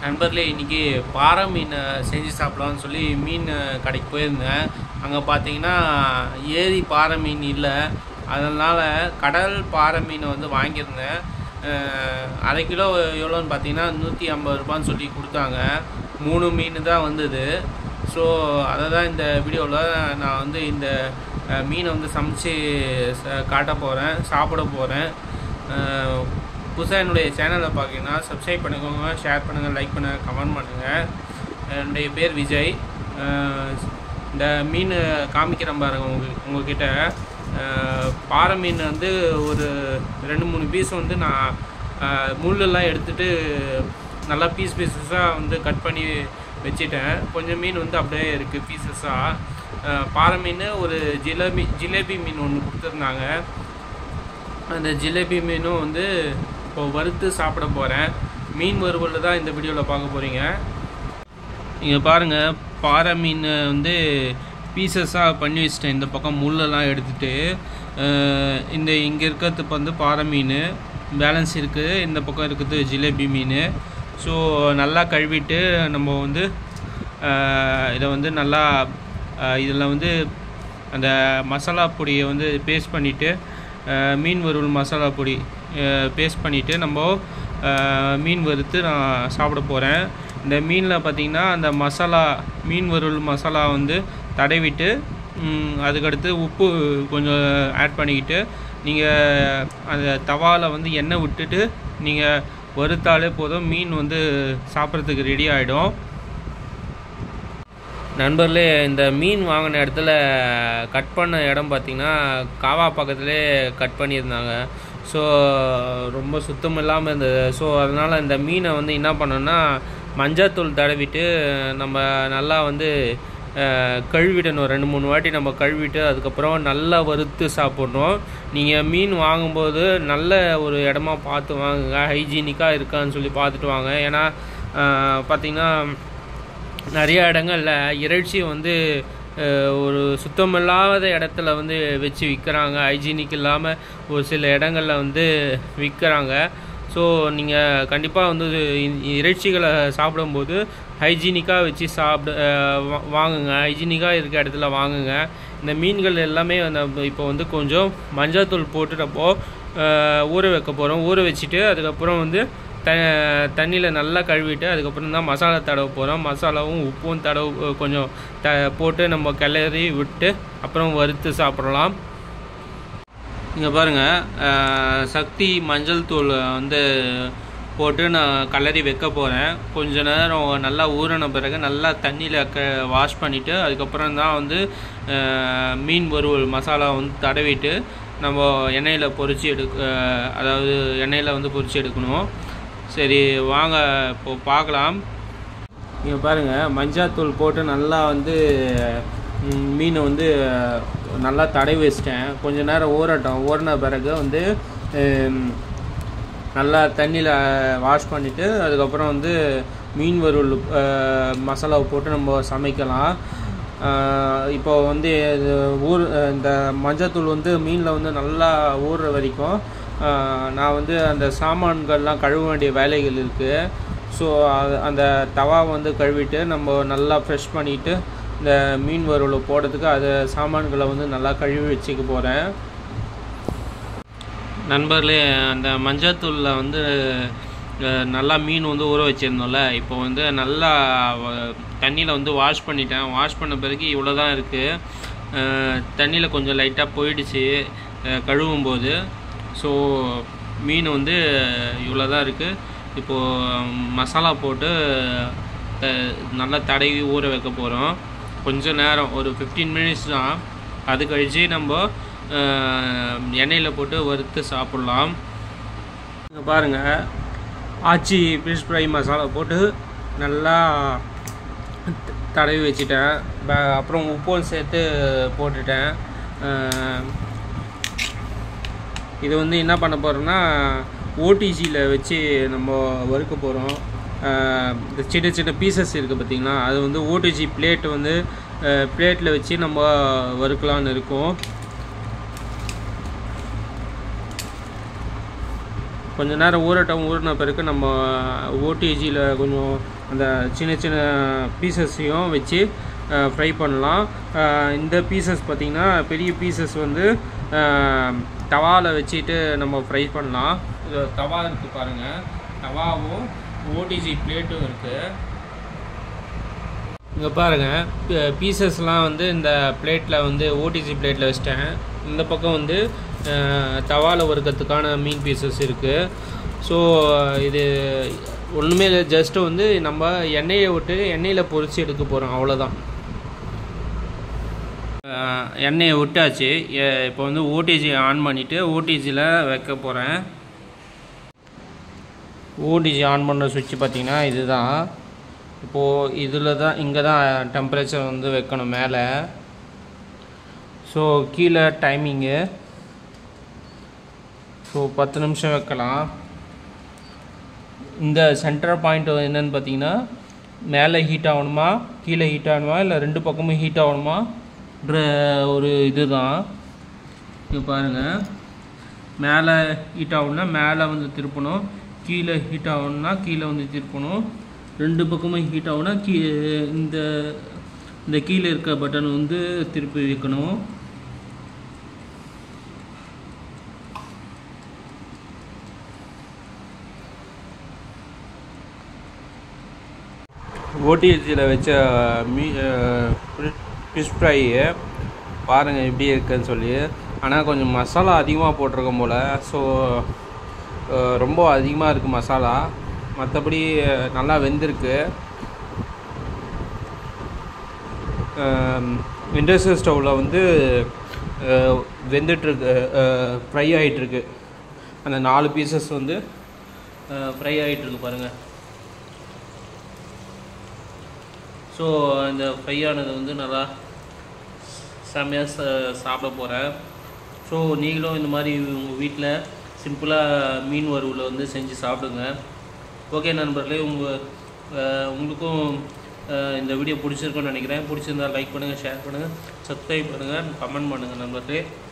நண்பர்களே இன்றைக்கி பாறை மீன் செஞ்சு சாப்பிடலாம்னு சொல்லி மீன் கடைக்கு போயிருந்தேன் அங்கே பார்த்தீங்கன்னா ஏரி பாறை மீன் இல்லை அதனால் கடல் பாறை மீனை வந்து வாங்கியிருந்தேன் அஹ் அரை கிலோ எவ்வளோன்னு பார்த்தீங்கன்னா நூற்றி ஐம்பது ரூபான்னு சொல்லி கொடுத்தாங்க மூணு மீன் தான் வந்தது ஸோ அதை தான் இந்த வீடியோவில் நான் வந்து இந்த அஹ், மீனை வந்து சமைச்சு ச- காட்ட போகிறேன் சாப்பிட போகிறேன் புதுசாக என்னுடைய சேனலை பார்த்தீங்கன்னா சப்ஸ்கிரைப் பண்ணுங்க ஷேர் பண்ணுங்கள் லைக் பண்ணுங்கள் கமெண்ட் பண்ணுங்கள் என்னுடைய பேர் விஜய் அஹ், இந்த மீன் காமிக்கிறேன் பாருங்க உங்க உங்ககிட்ட அஹ், பாறை மீன் வந்து ஒரு ரெண்டு மூணு பீஸ் வந்து நான் அஹ், முள்ளெல்லாம் எடுத்துட்டு நல்லா பீஸ் பீசஸாக வந்து கட் பண்ணி வச்சிட்டேன் கொஞ்சம் மீன் வந்து அப்படியே இருக்குது பீசஸாக பாறை மீன் ஒரு ஜிலேபி ஜிலேபி மீன் ஒன்று கொடுத்துருந்தாங்க அந்த ஜிலேபி மீனும் வந்து இப்போ வறுத்து சாப்பிட போகிறேன் மீன் வறுவல் தான் இந்த வீடியோவில் பார்க்க போகிறீங்க இங்கே பாருங்கள் பாறை மீன் வந்து பீசஸாக பண்ணி வச்சிட்டேன் இந்த பக்கம் முள்ளெல்லாம் எடுத்துட்டு அஹ் இந்த இங்கே இருக்கிறது வந்து பாறை மீன் பேலன்ஸ் இருக்குது இந்த பக்கம் இருக்குது ஜிலேபி மீன் ஸோ நல்லா கழுவிட்டு நம்ம வந்து அஹ் இதை வந்து நல்லா இதில் வந்து அந்த மசாலா பொடியை வந்து பேஸ்ட் பண்ணிவிட்டு மீன் வறுவல் மசாலா பொடி பேஸ்ட் பண்ணிவிட்டு நம்ம அஹ், மீன் வறுத்து நான் சாப்பிட போகிறேன் இந்த மீனில் பார்த்திங்கன்னா அந்த மசாலா மீன் வறுவல் மசாலா வந்து தடவிட்டு ம், அதுக்கடுத்து உப்பு கொஞ்சம் ஆட் பண்ணிக்கிட்டு நீங்கள் அந்த தவாவில் வந்து எண்ணெய் விட்டுட்டு நீங்கள் வறுத்தாலே போதும் மீன் வந்து சாப்பிட்றதுக்கு ரெடி ஆகிடும் நண்பர்களே இந்த மீன் வாங்கின இடத்துல கட் பண்ண இடம் பார்த்திங்கன்னா காவா பக்கத்துலேயே கட் பண்ணியிருந்தாங்க ஸோ ரொம்ப சுத்தம் இல்லாமல் இருந்தது ஸோ அதனால் இந்த மீனை வந்து என்ன பண்ணோன்னா மஞ்சத்தூள் தடவிட்டு நம்ம நல்லா வந்து அஹ், கழுவிடணும் ரெண்டு மூணு வாட்டி நம்ம கழுவிட்டு அதுக்கப்புறம் நல்லா வறுத்து சாப்பிட்ணும் நீங்கள் மீன் வாங்கும்போது நல்ல ஒரு இடமா பார்த்து வாங்குங்க ஹைஜீனிக்காக இருக்கான்னு சொல்லி பார்த்துட்டு வாங்க ஏன்னா அஹ், பார்த்திங்கன்னா நிறைய இடங்கள்ல இறைச்சி வந்து அஹ், ஒரு சுத்தமில்லாத இடத்துல வந்து வச்சு விற்கிறாங்க ஹைஜீனிக் இல்லாமல் ஒரு சில இடங்களில் வந்து விற்கிறாங்க ஸோ நீங்கள் கண்டிப்பாக வந்து இ- இறைச்சிகளை சாப்பிடும்போது ஹைஜீனிக்காக வச்சு சாப்பிட அஹ், வா- வாங்குங்க ஹைஜீனிக்காக இருக்க இடத்துல வாங்குங்க இந்த மீன்கள் எல்லாமே நம்ம இப்போ வந்து கொஞ்சம் மஞ்சள்தூள் போட்டு நம்ம அஹ், ஊற வைக்க போகிறோம் ஊற வச்சுட்டு அதுக்கப்புறம் வந்து த தண்ணியில் நல்லா கழுவிட்டு அதுக்கப்புறம் தான் மசாலா தடவ போகிறோம் மசாலாவும் உப்பும் தடவு கொஞ்சம் த போட்டு நம்ம கிளறி விட்டு அப்புறம் வறுத்து சாப்பிடலாம் இங்கே பாருங்கள் சக்தி மஞ்சள் தூள் வந்து போட்டு நான் கலரி வைக்க போகிறேன் கொஞ்ச நேரம் நல்லா ஊறின பிறகு நல்லா தண்ணியில் க வாஷ் பண்ணிவிட்டு அதுக்கப்புறம் தான் வந்து அஹ், மீன் வறுவல் மசாலா வந்து தடவிட்டு நம்ம எண்ணெயில் பொரிச்சு எடுக்க அஹ், அதாவது எண்ணெயில் வந்து பொரிச்சு எடுக்கணும் சரி வாங்க இப்போ பார்க்கலாம் இங்கே பாருங்கள் மஞ்சாத்தூள் போட்டு நல்லா வந்து ம், மீனை வந்து அஹ், நல்லா தடவி வச்சிட்டேன் கொஞ்ச நேரம் ஊறட்டும் ஊறின பிறகு வந்து ஹம், நல்லா தண்ணியில் வாஷ் பண்ணிவிட்டு அதுக்கப்புறம் வந்து மீன் வறுவல் அஹ், மசாலாவை போட்டு நம்ம சமைக்கலாம் அஹ், இப்போ வந்து இது ஊர் அஹ், இந்த மஞ்சத்தூள் வந்து மீனில் வந்து நல்லா ஊறுற வரைக்கும் அஹ், நான் வந்து அந்த சாமான்கள்லாம் கழுவ வேண்டிய வேலைகள் இருக்குது ஸோ அந்த தவா வந்து கழுவிட்டு நம்ம நல்லா ஃப்ரெஷ் பண்ணிவிட்டு இந்த மீன் வறுவலை போடுறதுக்கு அது சாமான்களை வந்து நல்லா கழுவி வச்சுக்க போகிறேன் நண்பர்களே அந்த மஞ்சத்தூளில் வந்து அஹ், நல்லா மீன் வந்து ஊற வச்சுருந்தோம்ல இப்போ வந்து நல்லா தண்ணியில் வந்து வாஷ் பண்ணிட்டேன் வாஷ் பண்ண பிறகு இவ்வளோ தான் இருக்குது தண்ணியில் கொஞ்சம் லைட்டாக போயிடுச்சு அஹ், கழுவும் போது ஸோ மீன் வந்து இவ்வளோ தான் இருக்குது இப்போது மசாலா போட்டு அஹ், நல்லா தடவி ஊற வைக்க போகிறோம் கொஞ்சம் நேரம் ஒரு ஃபிஃப்டீன் மினிட்ஸ் தான் அது கழிச்சு நம்ம அஹ், எண்ணெயில் போட்டு வறுத்து சாப்பிட்லாம் இங்க பாருங்க ஆச்சி ஃபிஷ் ஃப்ரை மசாலா போட்டு நல்லா த- தடவி வச்சிட்டேன் ப- அப்புறம் உப்பும் சேர்த்து போட்டுட்டேன் அஹ், இது வந்து என்ன பண்ண போகிறோம்னா ஓடிஜியில் வச்சு நம்ம வறுக்க போகிறோம் இந்த சின்ன சின்ன பீசஸ் இருக்குது பார்த்தீங்களா அது வந்து ஓடிஜி பிளேட் வந்து பிளேட்டில் வச்சு நம்ம வறுக்கலான்னு இருக்கோம் கொஞ்ச நேரம் ஊறட்டும் ஊறின பிறகு நம்ம ஓடிஜியில் கொஞ்சம் அந்த சின்ன சின்ன பீசஸையும் வச்சு ஃப்ரை பண்ணலாம் அஹ் இந்த பீசஸ் பார்த்திங்கன்னா பெரிய பீசஸ் வந்து தவாவில் வச்சுட்டு நம்ம ஃப்ரை பண்ணலாம் இது தவா இருக்குது பாருங்கள் தவாவும் ஓடிஜி பிளேட்டும் இருக்குது இங்கே பாருங்கள் பீசஸ்லாம் வந்து இந்த பிளேட்டில் வந்து ஓடிஜி பிளேட்டில் வச்சிட்டேன் இந்த பக்கம் வந்து தவாவில் வறுக்கிறதுக்கான மீன் பீசஸ் இருக்குது ஸோ இது ஒன்றுமே இல்லை ஜஸ்ட்டு வந்து நம்ம எண்ணெயை விட்டு எண்ணெயில் பொரித்து எடுக்க போகிறோம் அவ்வளோதான் அஹ் எண்ணெயை விட்டாச்சு எ- இப்போ வந்து ஓடிஜி ஆன் பண்ணிவிட்டு ஓடிஜியில் வைக்க போகிறேன் ஓடிஜி ஆன் பண்ண சுவிட்ச் பார்த்தீங்கன்னா இதுதான் இப்போது இதில் தான் இங்கே தான் டெம்பரேச்சர் வந்து வைக்கணும் மேலே ஸோ கீழே டைமிங்கு ஸோ பத்து நிமிஷம் வைக்கலாம் இந்த சென்டர் பாயிண்ட் என்னன்னு பார்த்தீங்கன்னா மேலே ஹீட் ஆகணுமா கீழே ஹீட் ஆகணுமா இல்லை ரெண்டு பக்கமும் ஹீட் ஆகணுமான்ற ஒரு இதுதான் இங்கே பாருங்கள் மேலே ஹீட் ஆகணும்னா மேலே வந்து திருப்பணும் கீழே ஹீட் ஆகணும்னா கீழே வந்து திருப்பணும் ரெண்டு பக்கமும் ஹீட் ஆகும்னா கீ இந்த இந்த கீழே இருக்க பட்டன் வந்து திருப்பி வைக்கணும் ஓடிஜியில் வச்ச மீ ஃபிஷ் ஃப்ரையை பாருங்கள் எப்படி இருக்குன்னு சொல்லி ஆனால் கொஞ்சம் மசாலா அதிகமாக போட்டிருக்கோம் போல் ஸோ ரொம்ப அதிகமாக இருக்குது மசாலா மற்றபடி நல்லா வெந்திருக்கு இண்டஸ்ட்ரியல் ஸ்டவ்வில் வந்து அஹ், வெந்துட்டுருக்கு ஃப்ரை ஆகிட்டுருக்கு அந்த நாலு பீசஸ் வந்து ஃப்ரை ஆகிட்டுருக்கு பாருங்கள் ஸோ இந்த ஃப்ரை ஆனது வந்து நல்லா செம்மையாக ச சாப்பிட போகிறேன் ஸோ நீங்களும் இந்த மாதிரி உங்கள் வீட்டில் சிம்பிளாக மீன் வறுவலை வந்து செஞ்சு சாப்பிடுங்க ஓகே நண்பர்களே உங்கள் உங்களுக்கும் அஹ், இந்த வீடியோ பிடிச்சிருக்குன்னு நினைக்கிறேன் பிடிச்சிருந்தா லைக் பண்ணுங்கள் ஷேர் பண்ணுங்கள் சப்ஸ்கிரைப் பண்ணுங்கள் கமெண்ட் பண்ணுங்கள் நண்பர்களே